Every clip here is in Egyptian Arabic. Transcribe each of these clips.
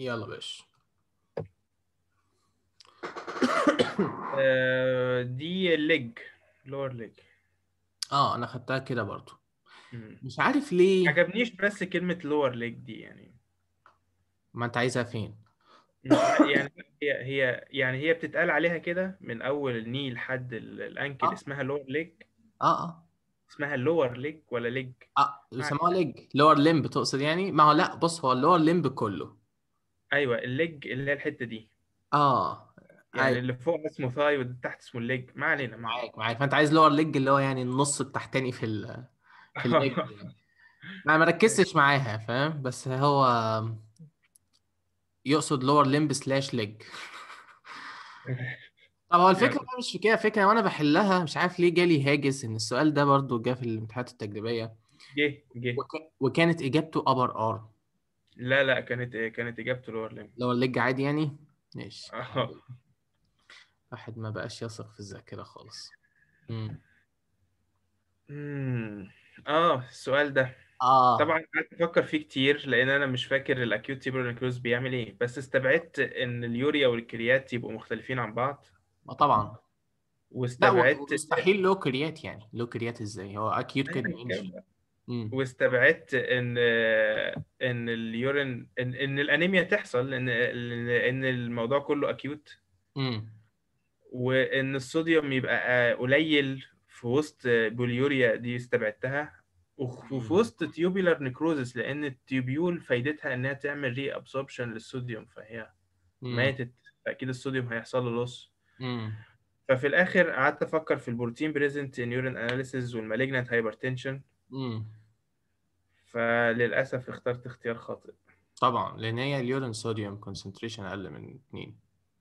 يلا باش آه، دي الليج لور ليج اه انا خدتها كده برضو مش عارف ليه عجبنيش بس كلمة لور ليج دي يعني ما انت عايزها فين مش ع- يعني هي هي يعني هي بتتقال عليها كده من اول الني لحد ال- الانكل آه. اسمها لور ليج اه اه اسمها لور ليج ولا ليج اه بيسموها ليج لور ليمب تقصد يعني ما هو لا بص هو اللور ليمب كله ايوه الليج اللي هي الحتة دي اه يعني أيوة. اللي فوق اسمه ثاي واللي تحت اسمه الليج ما علينا ما علينا معاك معاك فانت عايز لور ليج اللي هو يعني النص التحتاني في ال في الليج يعني. انا ما ركزتش معاها فاهم بس هو يقصد لور ليمب سلاش ليج طب هو الفكره بقى مش في كده فكره وانا بحلها مش عارف ليه جالي هاجس ان السؤال ده برضو جه في الامتحانات التجريبيه جه جه وك... وكانت اجابته ابر ار لا لا كانت كانت اجابته لور ليج لو الليج عادي يعني ماشي اه واحد ما بقاش يثق في الذاكره خالص مم. امم اه السؤال ده اه طبعا قعدت افكر فيه كتير لان انا مش فاكر الاكيوت تيبرال نكروز بيعمل ايه بس استبعدت ان اليوريا والكريات يبقوا مختلفين عن بعض ما طبعا لا واستبعدت مستحيل لو كريات يعني لو كريات ازاي هو اكيوت كده أيا مم. واستبعدت ان ان اليورين ان, إن الانيميا تحصل ان ان الموضوع كله اكيوت مم. وان الصوديوم يبقى قليل في وسط بوليوريا دي استبعدتها وف- وفي مم. وسط تيوبولار نيكروزس لان التيوبيول فايدتها انها تعمل ري ابسوربشن للصوديوم فهي مم. ماتت فاكيد الصوديوم هيحصل له لوس مم. ففي الاخر قعدت افكر في البروتين بريزنت ان يورين اناليسيز والمالجنانت هايبرتنشن مم. فللاسف اخترت اختيار خاطئ طبعا لان هي اليورين صوديوم كونسنتريشن اقل من 2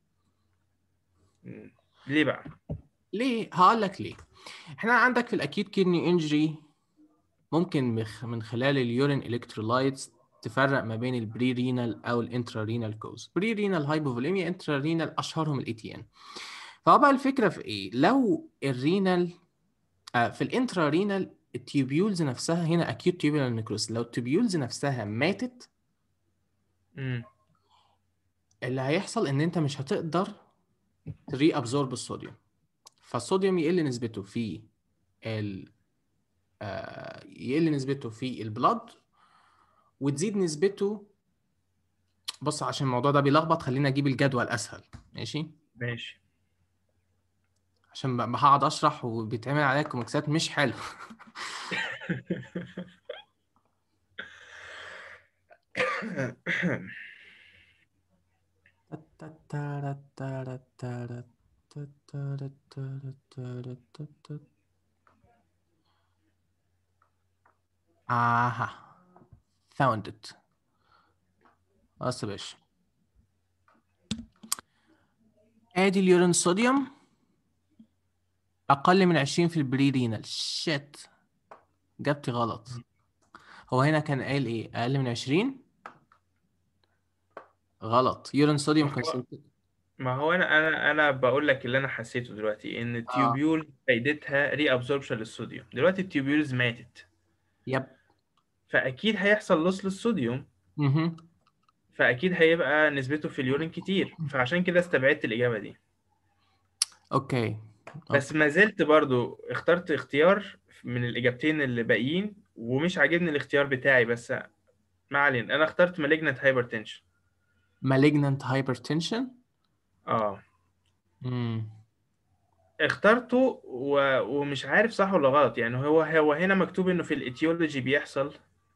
مم. ليه بقى؟ ليه هقول لك ليه احنا عندك في الاكيد كيدني انجري ممكن مخ- من خلال اليورين الكترولايتس تفرق ما بين البري رينال او الانترا رينال كوز بري رينال هايبوفوليميا انترا رينال اشهرهم الاي تي ان فهو بقى الفكره في ايه لو الرينال آه في الانترا رينال التيوبيولز نفسها هنا اكيوت تيوبولار نيكروس لو التيوبيولز نفسها ماتت مم. اللي هيحصل ان انت مش هتقدر تري ابزورب الصوديوم فالصوديوم يقل نسبته في ال آه، يقل نسبته في البلاد وتزيد نسبته بص عشان الموضوع ده بيلخبط خلينا اجيب الجدول اسهل ماشي ماشي عشان ب- هقعد اشرح وبيتعمل عليا كوميكسات مش حلو اها found it بص يا باشا ادي اليورين صوديوم اقل من 20 في البري رينال شيت جبتي غلط هو هنا كان قايل ايه اقل من 20 غلط يورين صوديوم هو- كونسنتريشن ما هو انا انا انا بقول لك اللي انا حسيته دلوقتي ان التيوبيول فايدتها ري ابسوربشن للصوديوم دلوقتي التيوبيولز ماتت يب فاكيد هيحصل لوس للصوديوم مهم. فاكيد هيبقى نسبته في اليورين كتير فعشان كده استبعدت الاجابه دي اوكي بس ما زلت برضو اخترت اختيار من الاجابتين اللي باقيين ومش عاجبني الاختيار بتاعي بس ما علينا انا اخترت malignant hypertension malignant hypertension اه امم اخترته و... ومش عارف صح ولا غلط يعني هو هو هنا مكتوب انه في الاتيولوجي بيحصل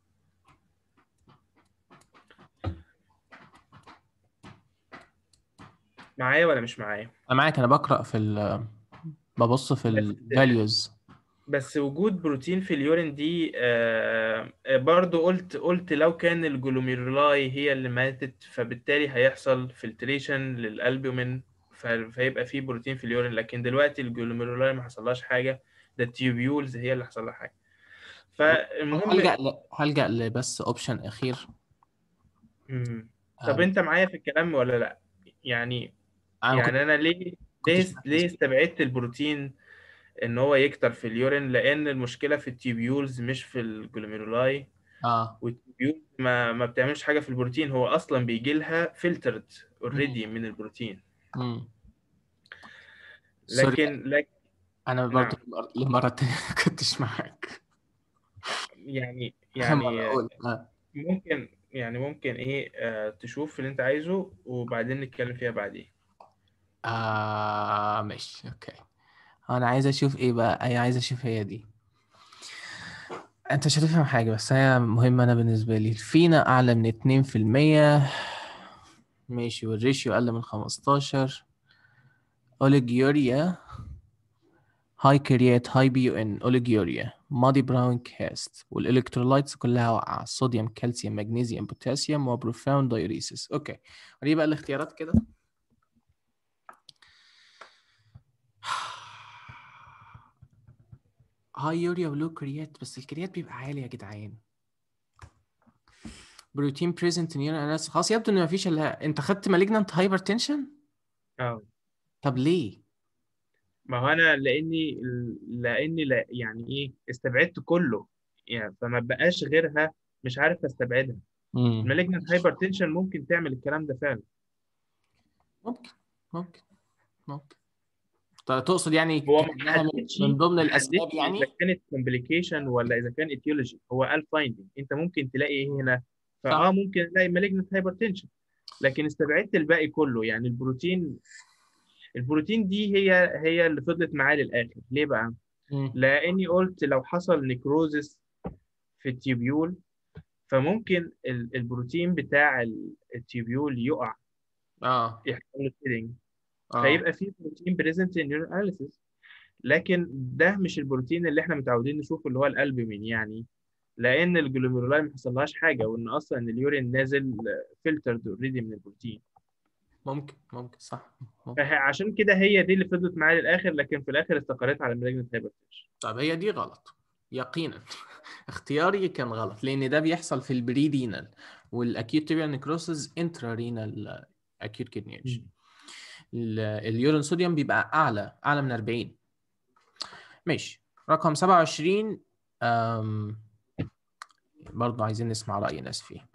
معايا ولا مش معايا انا معاك انا بقرا في ال ببص في الفاليوز بس وجود بروتين في اليورين دي آه آه، برضو قلت قلت لو كان الجلوميرولاي هي اللي ماتت فبالتالي هيحصل فلتريشن للالبومين ف- فيبقى فيه بروتين في اليورين لكن دلوقتي الجلوميرولاي ما حصلهاش حاجه ده التيوبيولز هي اللي حصل لها حاجه فالمهم هلجأ ل... هلجأ لبس اوبشن اخير مم. طب آم، انت معايا في الكلام ولا لا يعني انا كنت يعني انا ليه كنتش ليه مركز ليه فيه. استبعدت البروتين ان هو يكتر في اليورين لان المشكله في التيبيولز مش في الجلوميرولاي اه والتيوبيول ما ما بتعملش حاجه في البروتين هو اصلا بيجي لها فلترد اوريدي من البروتين امم سوري لكن لكن انا نعم برضه المره التانيه ما كنتش معاك يعني مرة يعني اقول اه ممكن يعني ممكن ايه آه تشوف اللي انت عايزه وبعدين نتكلم فيها بعدين آه ماشي اوكي انا عايز اشوف ايه بقى اي عايز اشوف هي دي انت مش هتفهم حاجة بس هي مهمة انا بالنسبة لي الفينا اعلى من اتنين في المية ماشي والريشيو اقل من خمستاشر اوليجيوريا هاي كريات هاي بي يو ان اوليجيوريا مادي براون كاست والالكترولايتس كلها واقعة صوديوم كالسيوم مغنيسيوم بوتاسيوم وبروفاوند دايوريسيس اوكي وريه بقى الاختيارات كده هاي يوريا ولو كريات بس الكريات بيبقى عالي يا جدعان بروتين بريزنت نير اناليسيس خلاص يبدو ان مفيش الا انت خدت مالجنانت هايبرتنشن اه طب ليه ما هو انا لاني لاني لا يعني ايه استبعدت كله يعني فما بقاش غيرها مش عارف استبعدها امم المالجنت هايبرتنشن ممكن تعمل الكلام ده فعلا ممكن ممكن ممكن طب تقصد يعني هو ما كأنها من حددش من ضمن ما الاسباب حددش اذا يعني كانت كومبليكيشن ولا اذا كان اتيولوجي هو قال فايندنج انت ممكن تلاقي ايه هنا فاه صح ممكن الاقي مالجنت هايبرتنشن لكن استبعدت الباقي كله يعني البروتين البروتين دي هي هي اللي فضلت معاه للاخر ليه بقى امم لاني قلت لو حصل نيكروزس في التيوبيول فممكن ال- البروتين بتاع ال- التيوبيول يقع اه يحصل له فيلينج اه فيبقى في بروتين بريزنت ان يور اناليسيس لكن ده مش البروتين اللي احنا متعودين نشوفه اللي هو الالبومين يعني لان الجلوميرولاي ما حصلهاش حاجه وان اصلا اليورين نازل فلترد اوريدي من البروتين ممكن ممكن صح ممكن فعشان كده هي دي اللي فضلت معايا للاخر لكن في الاخر استقريت على مالجنت هايبرتنشن طب هي دي غلط يقينا اختياري كان غلط لان ده بيحصل في البري رينال والاكيوت تيبيال نيكروسز انترا رينال اكيوت كدني انجري اليورين صوديوم بيبقى اعلى اعلى من 40 ماشي رقم 27 أم... برضه عايزين نسمع رأي ناس فيه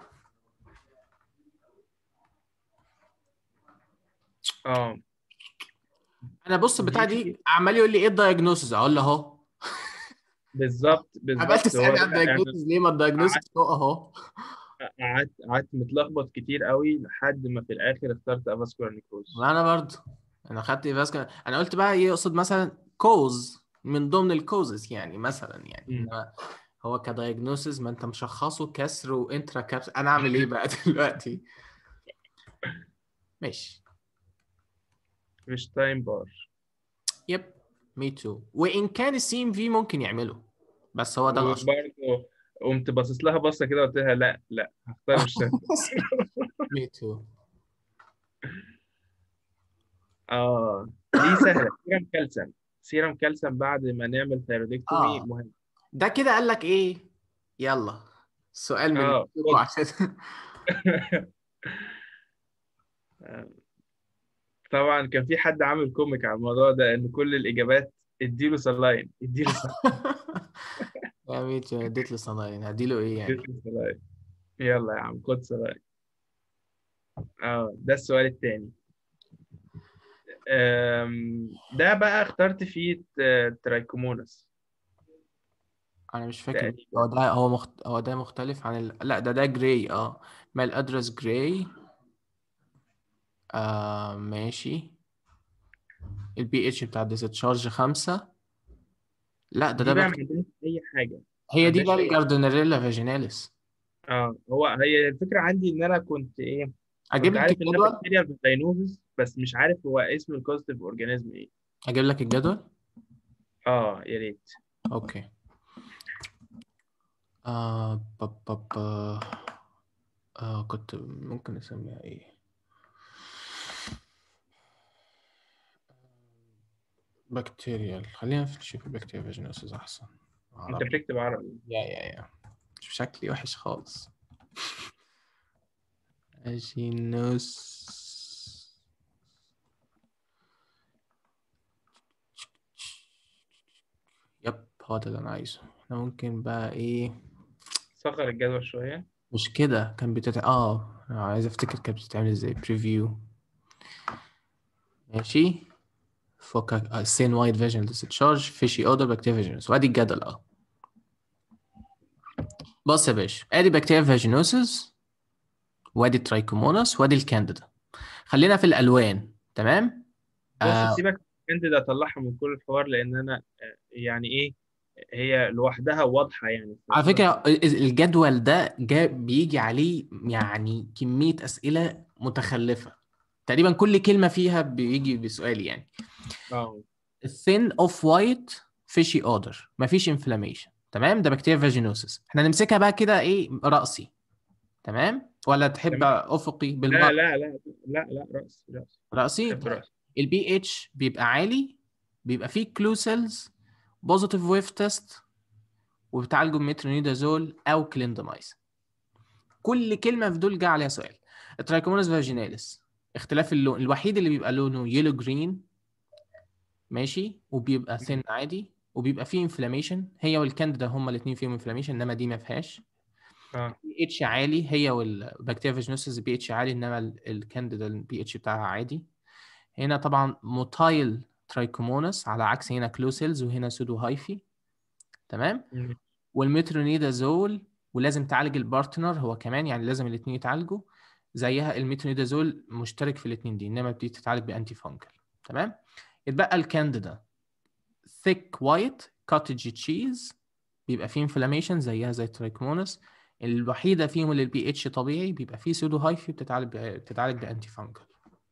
اه انا بص بتاع دي دي عمال يقول لي ايه الدايجنوسز اقول له اهو بالظبط عمال بالظبط هو تسألني ده على الدايجنوسز ليه ما الدايجنوسز فوق اهو قعدت قعدت متلخبط كتير قوي لحد ما في الاخر اخترت افاسكولار نيكروز وانا برضه انا خدت فاسكا انا قلت بقى يقصد مثلا كوز من ضمن الكوزز يعني مثلا يعني مم. إنما هو كدايجنوسز ما انت مشخصه كسر وانترا كابس انا اعمل ايه بقى دلوقتي ماشي مش تايم بار يب مي تو وان كان السي ام في ممكن يعمله بس هو ده الاشهر وبرضه قمت باصص لها بصه كده قلت لها لا لا هختار مش تايم مي تو اه دي سهله سيرم كالسيوم سيرم كالسيوم بعد ما نعمل ثيرودكتومي اه مهم ده كده قال لك ايه يلا سؤال من اه فوق عشان طبعا كان في حد عامل كوميك على الموضوع ده ان كل الاجابات اديله سلاين اديله سلاين يا ميتو اديت له صنايعين هديله ايه يعني اديله سلاين يلا يا عم خد سلاين اه ده السؤال التاني أم، ده بقى اخترت فيه ت- ترايكوموناس انا مش فاكر تقريبا هو ده هو مخت... هو ده مختلف عن ال... لا ده ده جراي اه مال ادرس جراي آه ماشي البي اتش بتاع الديسشارج خمسة لا ده دي ده بقى ما بخ... عندناش اي حاجه ما هي دي عندناش بقى اي الجاردنريلا فاجيناليس اه هو هي الفكره عندي ان انا كنت ايه اجيب كنت لك عارف انها الجدول بكتيريا فاجينوزس بس مش عارف هو اسم الكوزيتيف اورجانيزم ايه اجيب لك الجدول اه يا ريت اوكي آه با با با. آه كنت ممكن اسميها ايه بكتيريال خلينا نشوف البكتيريا فاجينوسيس احسن انت عربي بتكتب عربي يا يا يا شوف شكلي وحش خالص فاجينوس يب هو ده اللي انا عايزه احنا ممكن بقى ايه صغر الجدول شوية مش كده كان بتتع... اه أنا عايز افتكر كانت بتتعمل ازاي بريفيو ماشي فوكا سين وايد فيجن ديسشارج فيشي اودر بكتيريا فيجينوس وادي الجدول اه بص يا باشا ادي بكتيريا فيجينوسس وادي الترايكوموناس وادي الكانديدا خلينا في الالوان تمام بص آه سيبك كانديدا اطلعها من كل الحوار لان انا آه، يعني ايه هي لوحدها واضحة يعني على فكرة الجدول ده جا بيجي عليه يعني كمية أسئلة متخلفة تقريبا كل كلمة فيها بيجي بسؤال يعني اه thin of white fishy odor مفيش inflammation تمام ده بكتيريا فاجينوسيس احنا نمسكها بقى كده ايه رأسي تمام ولا تحب تمام. افقي لا بالمرة لا لا لا لا رأس رأس رأسي بحب رأس البي اتش بيبقى عالي بيبقى فيه كلو سيلز بوزيتيف ويف تيست وبتعالجوا بمترونيدازول او كليندامايسين كل كلمه في دول جه عليها سؤال الترايكوموناس فاجيناليس اختلاف اللون الوحيد اللي بيبقى لونه يلو جرين ماشي وبيبقى ثين عادي وبيبقى فيه انفلاميشن هي والكانديدا هما الاثنين فيهم انفلاميشن انما دي ما فيهاش اه بي اتش عالي هي والبكتيريا فاجينوسيس البي اتش عالي انما ال- الكانديدا البي اتش بتاعها عادي هنا طبعا موتايل ترايكوموناس على عكس هنا كلوسيلز وهنا سودو هايفي تمام مم. والمترونيدازول ولازم تعالج البارتنر هو كمان يعني لازم الاثنين يتعالجوا زيها المترونيدازول مشترك في الاثنين دي انما بتيجي تتعالج بانتي فانجل تمام يتبقى الكانديدا ثيك وايت كوتج تشيز بيبقى فيه انفلاميشن زيها زي الترايكمونس الوحيده فيهم اللي البي اتش طبيعي بيبقى فيه سودو هايفي بتتعالج بتتعالج بانتي فانجل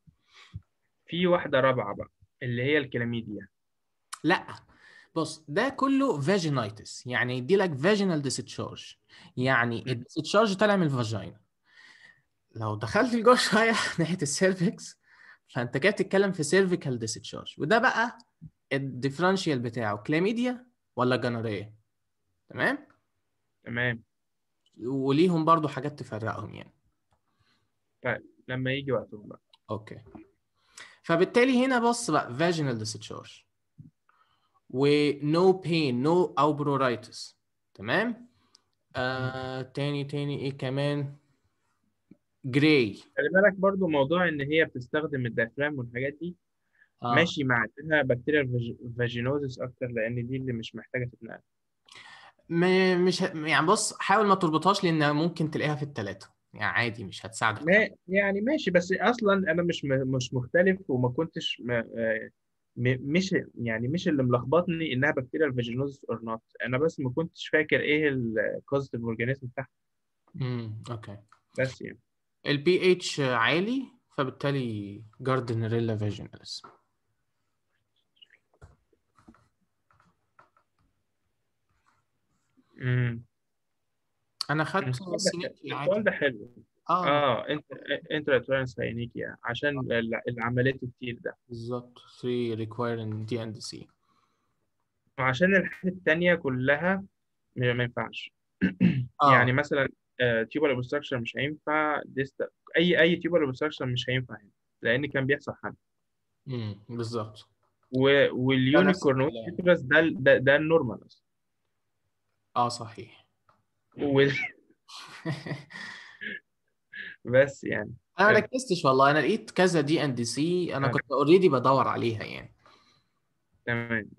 في واحدة رابعة بقى اللي هي الكلاميديا لا بص ده كله فاجينايتس يعني يدي لك فاجينال ديسشارج يعني م. الديسشارج طالع من الفاجينا لو دخلت لجوه شويه ناحيه السيرفكس فانت كده بتتكلم في سيرفيكال ديسشارج وده بقى الديفرنشيال بتاعه كلاميديا ولا جنريه تمام تمام وليهم برضو حاجات تفرقهم يعني طيب لما يجي وقتهم بقى اوكي فبالتالي هنا بص بقى vaginal discharge و no pain no aubroritis تمام آه تاني تاني ايه كمان جراي خلي بالك برضو موضوع ان هي بتستخدم الديافرام والحاجات دي آه. ماشي مع انها بكتيريا فاجينوزس اكتر لان دي اللي مش محتاجة تتنقل م- مش ه- يعني بص حاول ما تربطهاش لان ممكن تلاقيها في الثلاثه يعني عادي مش هتساعدك ما يعني ماشي بس اصلا انا مش م- مش مختلف وما كنتش م... آه، م- مش يعني مش اللي ملخبطني انها بكتيريا فاجينوزس اور نوت انا بس ما كنتش فاكر ايه الكوزيتيف اورجانيزم بتاعها امم اوكي بس يعني البي اتش عالي فبالتالي جاردنريلا فاجيناليس امم انا خدت السؤال ده سنين في السؤال العادي ده حلو اه اه انت انترا ساينيكيا عشان ال- العمليات كتير ده بالظبط 3 requiring دي اند سي وعشان الحاجات التانية كلها ما ما ينفعش اه يعني مثلا تيوبال اوبستراكشن مش هينفع ديست اي اي تيوبال اوبستراكشن مش هينفع هنا لان كان بيحصل حمل امم بالظبط و... ده نفس واليونيكورن الكلام واليوترس ده ال- ده, ده النورمال اصلا اه صحيح وال... بس يعني انا ما آه، ركزتش والله انا لقيت كذا دي اند سي انا آه، كنت اوريدي بدور عليها يعني تمام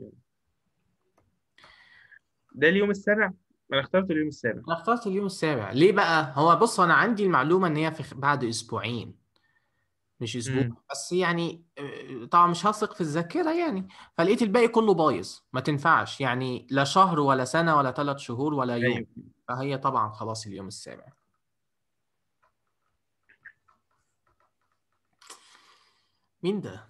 ده اليوم السابع انا اخترت اليوم السابع انا اخترت اليوم السابع ليه بقى هو بص انا عندي المعلومه ان هي في بعد اسبوعين مش اسبوع امم بس يعني آه، طبعا مش هثق في الذاكره يعني فلقيت الباقي كله بايظ ما تنفعش يعني لا شهر ولا سنه ولا ثلاث شهور ولا يوم ايوه فهي طبعا خلاص اليوم السابع مين ده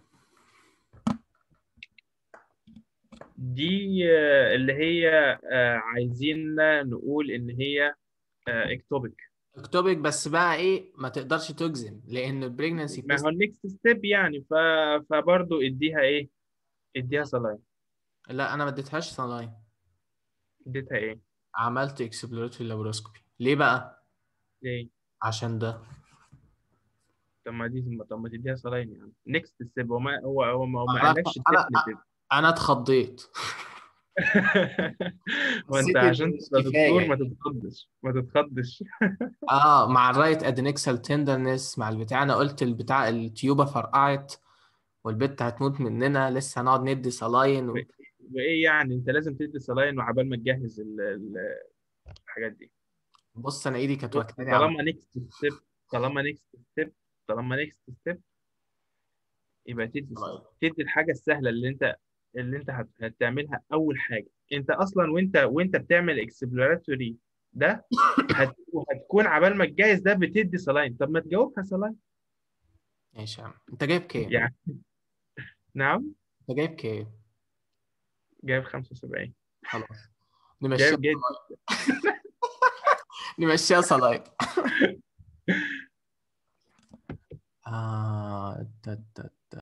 دي آه، اللي هي آه، عايزين نقول ان هي اكتوبيك اكتوبك بس بقى ايه ما تقدرش تجزم لان البريجنسي ما هو النكست ستيب يعني ف... فبرضه اديها ايه اديها صلاين لا انا ما اديتهاش صلاين اديتها ايه عملت اكسبلوراتوري لابروسكوبي ليه بقى ليه عشان ده طب ما دي طب ما تديها صلاين يعني نكست ستيب هو ما هو هو ما, هو ما انا قالكش انا definitive انا اتخضيت وانت حسيت عشان إن مش تبقى كفاية دكتور ما يعني. تتخضش ما تتخضش اه مع الرايت ادنكسال تندرنس مع البتاع انا قلت البتاع التيوبه فرقعت والبت هتموت مننا لسه هنقعد ندي صلاين و... وايه يعني انت لازم تدي صلاين وعبال ما تجهز ال- ال- الحاجات دي بص انا ايدي كانت بص واكلاني على طالما نيكست ستيب طالما نيكست ستيب طالما نيكست ستيب يبقى تدي الصلاين. تدي الحاجه السهله اللي انت اللي انت هت- هتعملها اول حاجه انت اصلا وانت وانت بتعمل اكسبلوراتوري ده هت... هتكون عبال ما تجهز ده بتدي صلاين طب ما تجاوبها صلاين ماشي يا عم انت جايب كام؟ يعني نعم انت جايب كام؟ جايب 75 خلاص نمشيها جايب جايب نمشيها صلاين آه تا تا